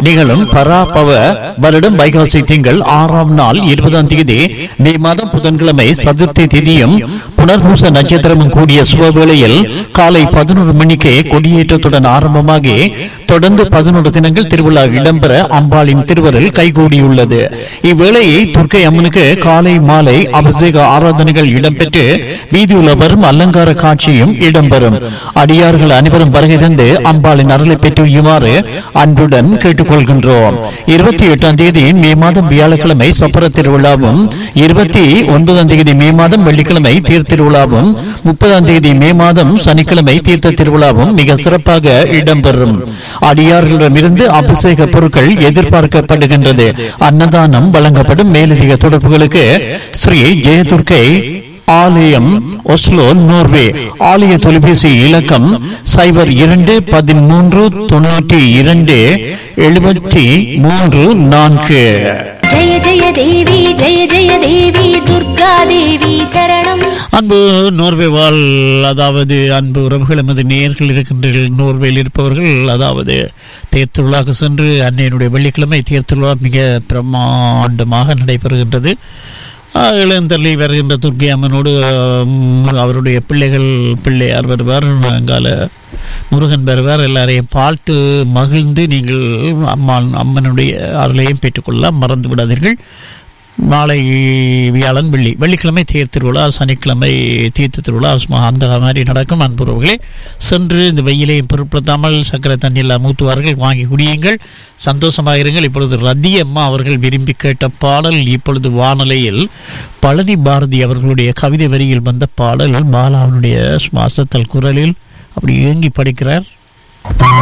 நிகழும் பராபவ வருடம் வைகாசி திங்கள் ஆறாம் நாள் இருபதாம் தேதி மே மாதம் புதன்கிழமை சதுர்த்தி திதியும் புனர்பூச நட்சத்திரமும் கூடிய சுபவேளையில் காலை பதினோரு மணிக்கு கொடியேற்றத்துடன் ஆரம்பமாகி தொடர்ந்து பதினோரு தினங்கள் திருவிழா இடம்பெற அம்பாளின் திருவருள் கைகூடியுள்ளது இவ்வேளையை துர்க்கை அம்மனுக்கு காலை மாலை அபிஷேக ஆராதனைகள் இடம்பெற்று வீதியுலா வரும் அலங்கார காட்சியும் இடம்பெறும் அடியார்கள் அனைவரும் வருகை தந்து அம்பாளின் அருளை பெற்றுமாறு அன்புடன் கேட்டுக்கொள்கின்றோம் இருபத்தி எட்டாம் தேதி மே மாதம் வியாழக்கிழமை சப்பர திருவிழாவும் இருபத்தி ஒன்பதாம் தேதி மே மாதம் வெள்ளிக்கிழமை தேர் திருவிழாவும் முப்பதாம் தேதி மே மாதம் சனிக்கிழமை தீர்த்த திருவிழாவும் மிக சிறப்பாக இடம்பெறும் அடியார்களிடமிருந்து அபிஷேக பொருட்கள் எதிர்பார்க்கப்படுகின்றது அன்னதானம் வழங்கப்படும் மேலதிக தொடர்புகளுக்கு ஸ்ரீ ஜெயதுர்க்கை ஆலயம் ஒஸ்லோ நோர்வே ஆலய தொலைபேசி இலக்கம் சைபர் இரண்டு பதிமூன்று தொண்ணூற்றி இரண்டு எழுபத்தி மூன்று நான்கு ஜெய ஜெய தேவி ஜெய ஜெய தேவி துர்கா தேவி சரணம் அன்பு நோர்வே வாழ் அதாவது அன்பு உறவுகள் எமது நேர்கள் இருக்கின்றீர்கள் நோர்வேயில் இருப்பவர்கள் அதாவது தேர்திருவிழாக்கு சென்று அன்னையினுடைய வெள்ளிக்கிழமை தேர்திருவிழா மிக பிரம்மாண்டமாக நடைபெறுகின்றது ஆஹ், இளந்தள்ளி வருகின்ற துர்க்கை அம்மனோடு ஆம், அவருடைய பிள்ளைகள் பிள்ளையார் வருவார் அங்கால முருகன் வருவார் எல்லாரையும் பாட்டு மகிழ்ந்து நீங்கள் அம்மான் அம்மனுடைய அருளையும் பெற்றுக்கொள்ளலாம் மறந்து விடாதீர்கள் நாளை வியாழன் வெள்ளி வெள்ளிக்கிழமை தேர் திருவிழா சனிக்கிழமை தீர்த்த திருவிழா சும்மா அந்த மாதிரி நடக்கும் அன்புறவுகளே சென்று இந்த வெயிலையும் பொருட்படுத்தாமல் சக்கரை தண்ணியில் மூத்துவார்கள் வாங்கி குடியுங்கள் சந்தோஷமாக இருங்கள் இப்பொழுது ரதி அம்மா அவர்கள் விரும்பி கேட்ட பாடல் இப்பொழுது வானொலியில் பழனி பாரதி அவர்களுடைய கவிதை வரியில் வந்த பாடல் பாலாவனுடைய சுவாசத்தல் குரலில் அப்படி ஏங்கி படிக்கிறார்